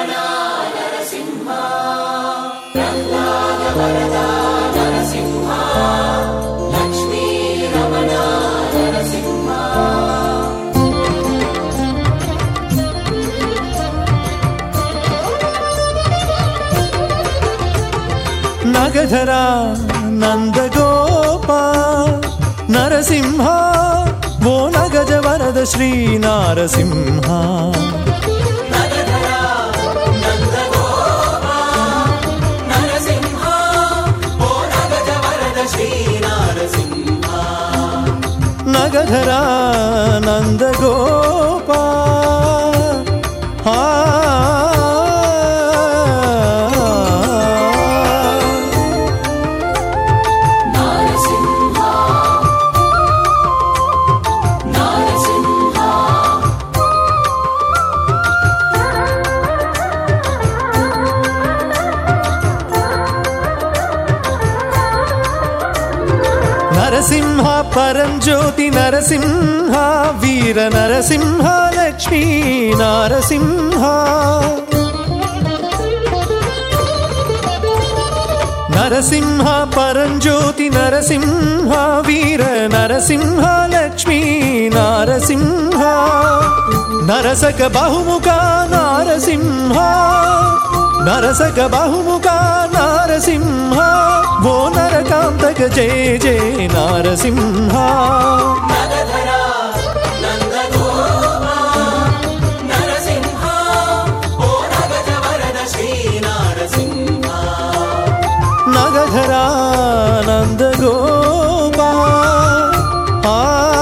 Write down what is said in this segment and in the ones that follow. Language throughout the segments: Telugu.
నగధరా నందగోప నరసింహ ఓ నగజ వరద శ్రీ నారసింహ నగధరా నందగోప ఆ నరసింహ పరంజ్యోతి నరసింహ వీర నరసింహ లక్ష్మీ నరసింహ నరసింహ పరంజ్యోతి నరసింహ వీర నరసింహ లక్ష్మీ నరసింహ నరసక బహుముఖ నరసింహ నరసక బహుముఖ నరసింహ ఓ నరకాంతక జయ జయ నరసింహ నగధరా నందగోపా ఆ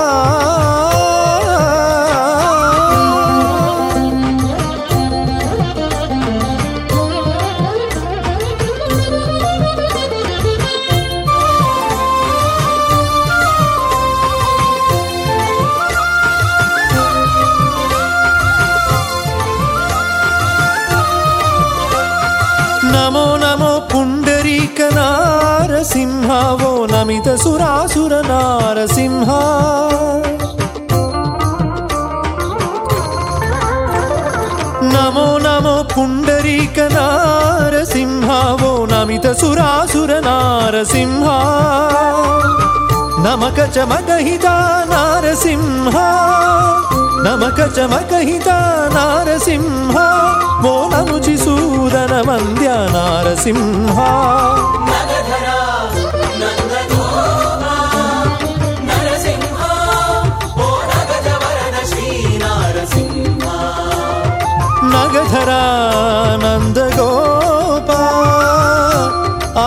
నమో నమో పుండరీక నారసింహ ఓ నమిత సురాసుర నారసింహ నమో నమో పుండరీక నారసింహ ఓ నమిత సురాసుర నారసింహ నమక చమకహిత నారసింహ నమక చమకహిత నారసింహ ఓ నముచి సూదన వంద్య నారసింహ నగధరా నందగోప ఆ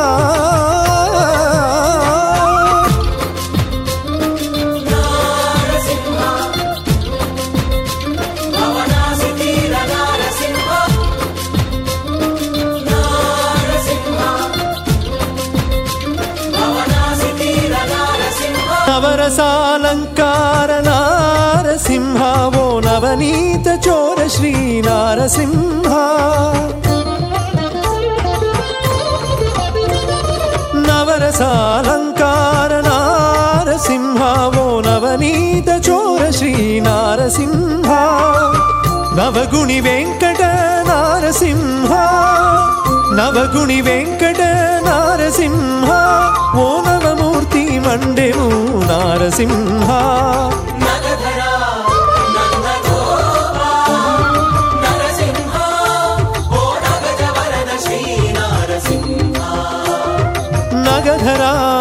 నవరసాలంకార నారసింహ ఓ నవనీత చోర శ్రీ నారసింహ నవరసాలంకార నారసింహ ఓ నవనీత చోర శ్రీ నారసింహ నవగుణి వెంకట నారసింహ నవగుణి వెంకట నారసింహ ఓ నవమూర్తి మండెము నారసింహ నగధరా